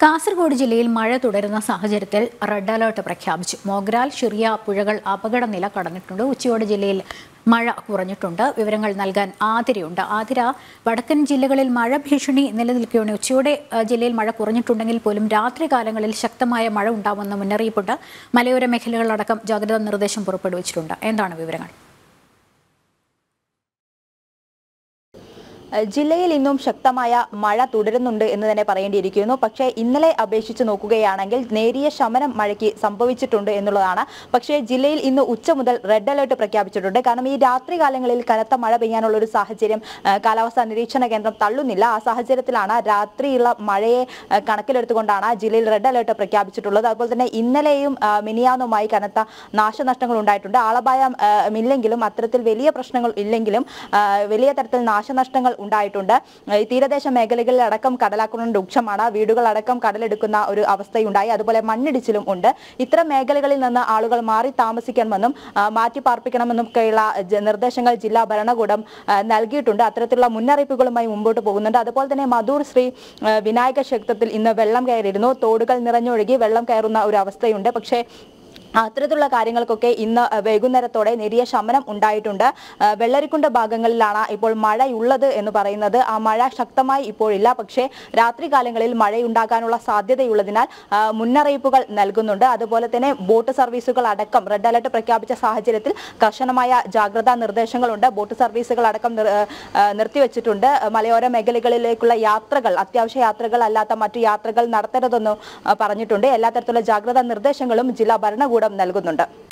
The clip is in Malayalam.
കാസർഗോഡ് ജില്ലയിൽ മഴ തുടരുന്ന സാഹചര്യത്തിൽ റെഡ് അലേർട്ട് പ്രഖ്യാപിച്ചു മോഗ്രാൽ ഷിറിയ പുഴകൾ അപകടനില കടന്നിട്ടുണ്ട് ഉച്ചയോടെ ജില്ലയിൽ മഴ കുറഞ്ഞിട്ടുണ്ട് വിവരങ്ങൾ നൽകാൻ ആതിരയുണ്ട് ആതിര വടക്കൻ ജില്ലകളിൽ മഴ ഭീഷണി നിലനിൽക്കുകയാണ് ഉച്ചയോടെ ആ, ജില്ലയിൽ മഴ കുറഞ്ഞിട്ടുണ്ടെങ്കിൽ പോലും രാത്രി കാലങ്ങളിൽ ശക്തമായ മഴ ഉണ്ടാവുമെന്ന മുന്നറിയിപ്പുണ്ട് മലയോര മേഖലകളടക്കം ജാഗ്രതാ നിർദ്ദേശം പുറപ്പെടുവിച്ചിട്ടുണ്ട് എന്താണ് വിവരങ്ങൾ ജില്ലയിൽ ഇന്നും ശക്തമായ മഴ തുടരുന്നുണ്ട് എന്ന് തന്നെ പറയേണ്ടിയിരിക്കുന്നു പക്ഷേ ഇന്നലെ അപേക്ഷിച്ച് നോക്കുകയാണെങ്കിൽ നേരിയ ശമനം മഴയ്ക്ക് സംഭവിച്ചിട്ടുണ്ട് എന്നുള്ളതാണ് പക്ഷേ ജില്ലയിൽ ഇന്ന് ഉച്ച മുതൽ റെഡ് അലേർട്ട് പ്രഖ്യാപിച്ചിട്ടുണ്ട് കാരണം ഈ രാത്രി കാലങ്ങളിൽ കനത്ത മഴ പെയ്യാനുള്ള ഒരു സാഹചര്യം ആ, കാലാവസ്ഥാ നിരീക്ഷണ കേന്ദ്രം തള്ളുന്നില്ല ആ സാഹചര്യത്തിലാണ് രാത്രിയുള്ള മഴയെ ആ, കണക്കിലെടുത്തുകൊണ്ടാണ് ജില്ലയിൽ റെഡ് അലേർട്ട് പ്രഖ്യാപിച്ചിട്ടുള്ളത് അതുപോലെ തന്നെ ഇന്നലെയും ആ, മിനിയാന്നുമായി കനത്ത നാശനഷ്ടങ്ങൾ ഉണ്ടായിട്ടുണ്ട് ആളപായം ആ, ഇല്ലെങ്കിലും അത്തരത്തിൽ വലിയ പ്രശ്നങ്ങൾ ഇല്ലെങ്കിലും ആ, വലിയ തരത്തിൽ നാശനഷ്ടങ്ങൾ ഉണ്ടായിട്ടുണ്ട് ഈ തീരദേശ മേഖലകളിൽ അടക്കം കടലാക്രമണം രൂക്ഷമാണ് വീടുകളടക്കം കടലെടുക്കുന്ന ഒരു അവസ്ഥയുണ്ടായി അതുപോലെ മണ്ണിടിച്ചിലും ഉണ്ട് ഇത്തരം മേഖലകളിൽ നിന്ന് ആളുകൾ മാറി താമസിക്കണമെന്നും ആ, മാറ്റി പാർപ്പിക്കണമെന്നും ഒക്കെയുള്ള ജ- നിർദ്ദേശങ്ങൾ ജില്ലാ ഭരണകൂടം ആ, നൽകിയിട്ടുണ്ട് അത്തരത്തിലുള്ള മുന്നറിയിപ്പുകളുമായി മുമ്പോട്ട് പോകുന്നുണ്ട് അതുപോലെ തന്നെ മധൂർ ശ്രീ ആ, വിനായക ക്ഷേത്രത്തിൽ ഇന്ന് വെള്ളം കയറിയിരുന്നു തോടുകൾ നിറഞ്ഞൊഴുകി വെള്ളം കയറുന്ന ഒരു അവസ്ഥയുണ്ട് പക്ഷേ അത്തരത്തിലുള്ള കാര്യങ്ങൾക്കൊക്കെ ഇന്ന് വൈകുന്നേരത്തോടെ നേരിയ ശമനം ഉണ്ടായിട്ടുണ്ട് ആ, വെള്ളരിക്കുണ്ട് ഭാഗങ്ങളിലാണ് ഇപ്പോൾ മഴയുള്ളത് എന്ന് പറയുന്നത് ആ മഴ ശക്തമായി ഇപ്പോഴില്ല പക്ഷേ രാത്രി കാലങ്ങളിൽ മഴയുണ്ടാകാനുള്ള സാധ്യതയുള്ളതിനാൽ ആ, മുന്നറിയിപ്പുകൾ നൽകുന്നുണ്ട് അതുപോലെ തന്നെ ബോട്ട് സർവീസുകൾ അടക്കം റെഡ് അലർട്ട് പ്രഖ്യാപിച്ച സാഹചര്യത്തിൽ കർശനമായ ജാഗ്രതാ നിർദ്ദേശങ്ങളുണ്ട് ബോട്ട് സർവീസുകൾ അടക്കം നിർ- ആ, നിർത്തിവെച്ചിട്ടുണ്ട് മലയോര മേഖലകളിലേക്കുള്ള യാത്രകൾ അത്യാവശ്യ യാത്രകൾ അല്ലാത്ത മറ്റു യാത്രകൾ നടത്തരുതെന്നും ആ, പറഞ്ഞിട്ടുണ്ട് എല്ലാ തരത്തിലുള്ള ജാഗ്രതാ നിർദ്ദേശങ്ങളും ജില്ലാ ഭരണകൂടം നൽകുന്നുണ്ട്